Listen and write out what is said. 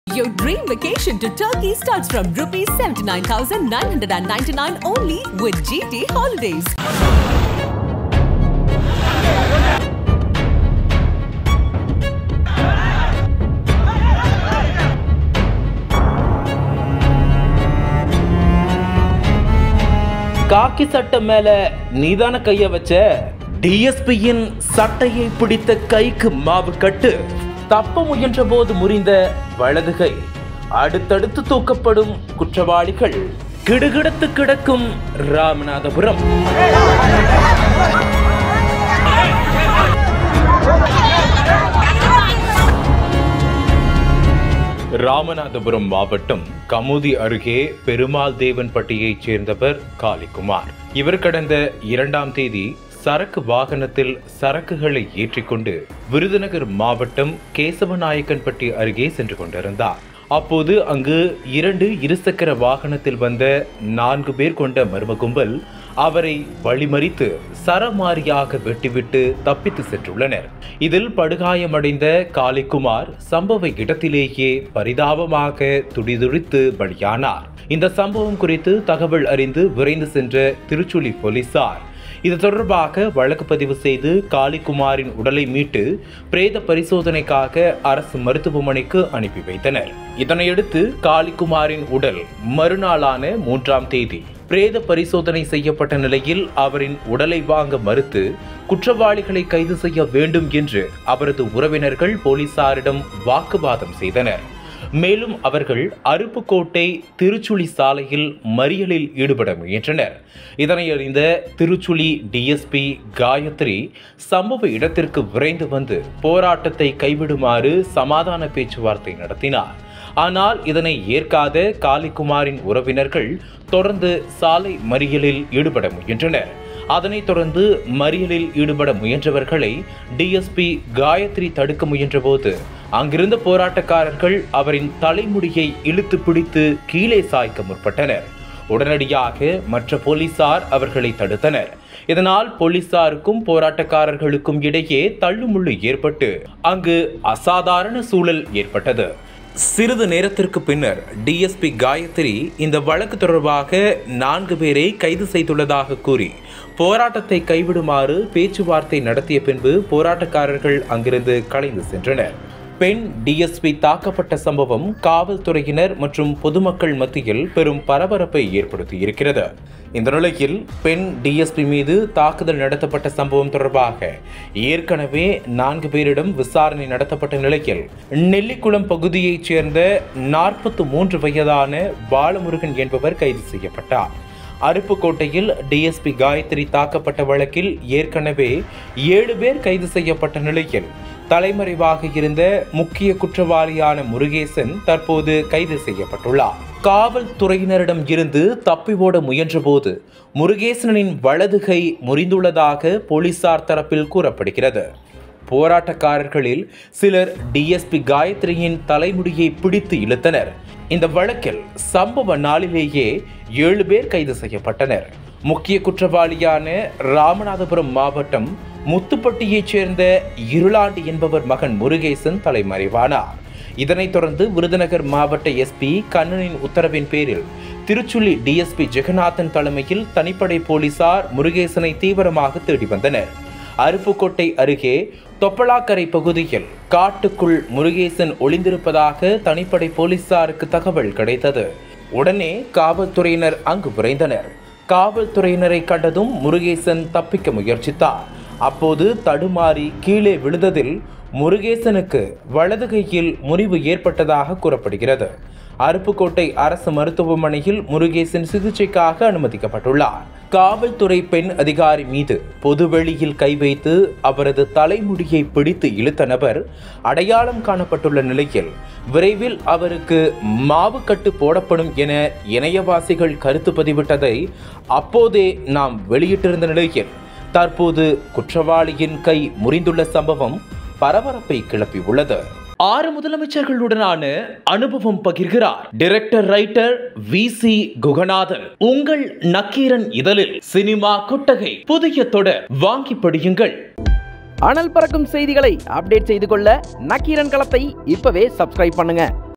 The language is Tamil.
Your dream vacation to Turkey starts from rupees 79,999 only with GT Holidays. காக்கி சட்டை மேல நீதான கைய வச்ச டிஎஸ்பியின் சட்டையை பிடித்த கைக்கு மாவு கட்டு தப்ப முயன்ற போது முறிந்த வலது கை அடுத்தடுத்து தூக்கப்படும் குற்றவாளிகள் கிடுகிடத்து கிடக்கும் ராமநாதபுரம் ராமநாதபுரம் மாவட்டம் கமுதி அருகே பெருமாள் தேவன்பட்டியைச் சேர்ந்தவர் காளிக்குமார் இவர் கடந்த இரண்டாம் தேதி சரக்கு வாகனத்தில் சரக்குகளை ஏற்றிக்கொண்டு விருதுநகர் மாவட்டம் கேசவநாயக்கன்பட்டி அருகே சென்று கொண்டிருந்தார் அப்போது அங்கு இரண்டு இருசக்கர வாகனத்தில் வந்த நான்கு பேர் கொண்ட மர்ம கும்பல் அவரை வழிமறித்து சரமாரியாக வெட்டிவிட்டு தப்பித்து சென்றுள்ளனர் இதில் படுகாயமடைந்த காளிக்குமார் சம்பவ இடத்திலேயே பரிதாபமாக துடிதுடித்து பலியானார் இந்த சம்பவம் குறித்து தகவல் அறிந்து விரைந்து சென்ற திருச்சுழி போலீசார் இது தொடர்பாக வழக்கு பதிவு செய்து காளிக்குமாரின் உடலை மீட்டு பிரேத பரிசோதனைக்காக அரசு மருத்துவமனைக்கு அனுப்பி வைத்தனர் இதனையடுத்து காளிக்குமாரின் உடல் மறுநாளான மூன்றாம் தேதி பிரேத பரிசோதனை செய்யப்பட்ட நிலையில் அவரின் உடலை வாங்க மறுத்து குற்றவாளிகளை கைது செய்ய வேண்டும் என்று அவரது உறவினர்கள் போலீசாரிடம் வாக்குவாதம் செய்தனர் மேலும் அவர்கள் அருப்புக்கோட்டை திருச்சுழி சாலையில் மறியலில் ஈடுபட முயன்றனர் இதனை அறிந்த திருச்சுழி டிஎஸ்பி காயத்ரி சம்பவ இடத்திற்கு விரைந்து வந்து போராட்டத்தை கைவிடுமாறு சமாதான பேச்சுவார்த்தை நடத்தினார் ஆனால் இதனை ஏற்காத காளிக்குமாரின் உறவினர்கள் தொடர்ந்து சாலை மறியலில் ஈடுபட முயன்றனர் அதனைத் தொடர்ந்து மறியலில் ஈடுபட முயன்றவர்களை டிஎஸ்பி காயத்ரி தடுக்க முயன்றபோது அங்கிருந்த போராட்டக்காரர்கள் அவரின் தலைமுடியை இழுத்து பிடித்து கீழே சாய்க்க முற்பட்டனர் உடனடியாக மற்ற போலீசார் அவர்களை தடுத்தனர் இதனால் போலீசாருக்கும் போராட்டக்காரர்களுக்கும் இடையே தள்ளுமுள்ளு ஏற்பட்டு அங்கு அசாதாரண சூழல் ஏற்பட்டது சிறிது நேரத்திற்கு பின்னர் டிஎஸ்பி காயத்ரி இந்த வழக்கு தொடர்பாக நான்கு பேரை கைது செய்துள்ளதாக கூறி போராட்டத்தை கைவிடுமாறு பேச்சுவார்த்தை நடத்திய பின்பு போராட்டக்காரர்கள் அங்கிருந்து கலைந்து சென்றனர் பெண் டிஎஸ்பி தாக்கப்பட்ட சம்பவம் காவல்துறையினர் மற்றும் பொதுமக்கள் மத்தியில் பெரும் பரபரப்பை ஏற்படுத்தி இருக்கிறது இந்த நிலையில் பெண் டிஎஸ்பி மீது தாக்குதல் நடத்தப்பட்ட சம்பவம் தொடர்பாக ஏற்கனவே நான்கு பேரிடம் விசாரணை நடத்தப்பட்ட நிலையில் நெல்லிக்குளம் பகுதியைச் சேர்ந்த நாற்பத்து மூன்று வயதான பாலமுருகன் என்பவர் கைது செய்யப்பட்டார் அருப்புக்கோட்டையில் டிஎஸ்பி காயத்ரி தாக்கப்பட்ட வழக்கில் ஏற்கனவே ஏழு பேர் கைது செய்யப்பட்ட நிலையில் தலைமறைவாக இருந்த முக்கிய குற்றவாளியான முருகேசன் தற்போது கைது செய்யப்பட்டுள்ளார் காவல்துறையினரிடம் இருந்து தப்பி ஓட முயன்றபோது முருகேசனின் வலது கை முறிந்துள்ளதாக போலீசார் தரப்பில் கூறப்படுகிறது போராட்டக்காரர்களில் சிலர் டிஎஸ்பி காயத்ரியின் தலைமுடியை பிடித்து இழுத்தனர் இந்த வழக்கில் சம்பவ நாளிலேயே ஏழு பேர் கைது செய்யப்பட்டனர் முக்கிய குற்றவாளியான ராமநாதபுரம் மாவட்டம் முத்துப்பட்டியைச் சேர்ந்த இருளாண்டி என்பவர் மகன் முருகேசன் தலைமறைவானார் இதனைத் தொடர்ந்து விருதுநகர் மாவட்ட எஸ்பி கண்ணனின் உத்தரவின் பேரில் திருச்சுழி டிஎஸ்பி ஜெகநாதன் தலைமையில் தனிப்படை போலீசார் முருகேசனை தீவிரமாக தேடி வந்தனர் அருப்புக்கோட்டை அருகே தொப்பலாக்கரை பகுதியில் காட்டுக்குள் முருகேசன் ஒளிந்திருப்பதாக தனிப்படை போலீசாருக்கு தகவல் கிடைத்தது உடனே காவல்துறையினர் அங்கு விரைந்தனர் காவல்துறையினரை கண்டதும் முருகேசன் தப்பிக்க முயற்சித்தார் அப்போது தடுமாறி கீழே விழுந்ததில் முருகேசனுக்கு வலது கையில் முறிவு ஏற்பட்டதாக கூறப்படுகிறது அருப்புக்கோட்டை அரசு மருத்துவமனையில் முருகேசன் சிகிச்சைக்காக அனுமதிக்கப்பட்டுள்ளார் காவல்துறை பெண் அதிகாரி மீது பொதுவெளியில் கை வைத்து அவரது தலைமுடியை பிடித்து இழுத்த நபர் அடையாளம் காணப்பட்டுள்ள நிலையில் விரைவில் அவருக்கு மாவுக்கட்டு போடப்படும் என இணையவாசிகள் கருத்து பதிவிட்டதை அப்போதே நாம் வெளியிட்டிருந்த நிலையில் தற்போது குற்றவாளியின் கை முறிந்துள்ள சம்பவம் பரபரப்பை கிளப்பியுள்ளது ஆறு முதலமைச்சர்களுடனான அனுபவம் பகிர்கிறார் director writer V C Guganathan உங்கள் நக்கீரன் இதழில் சினிமா கொட்டகை புதிய தொடர் வாங்கி படியுங்கள் அனல் பறக்கும் செய்திகளை அப்டேட் செய்து கொள்ள நக்கீரன் களத்தை இப்பவே சப்ஸ்கிரைப் பண்ணுங்க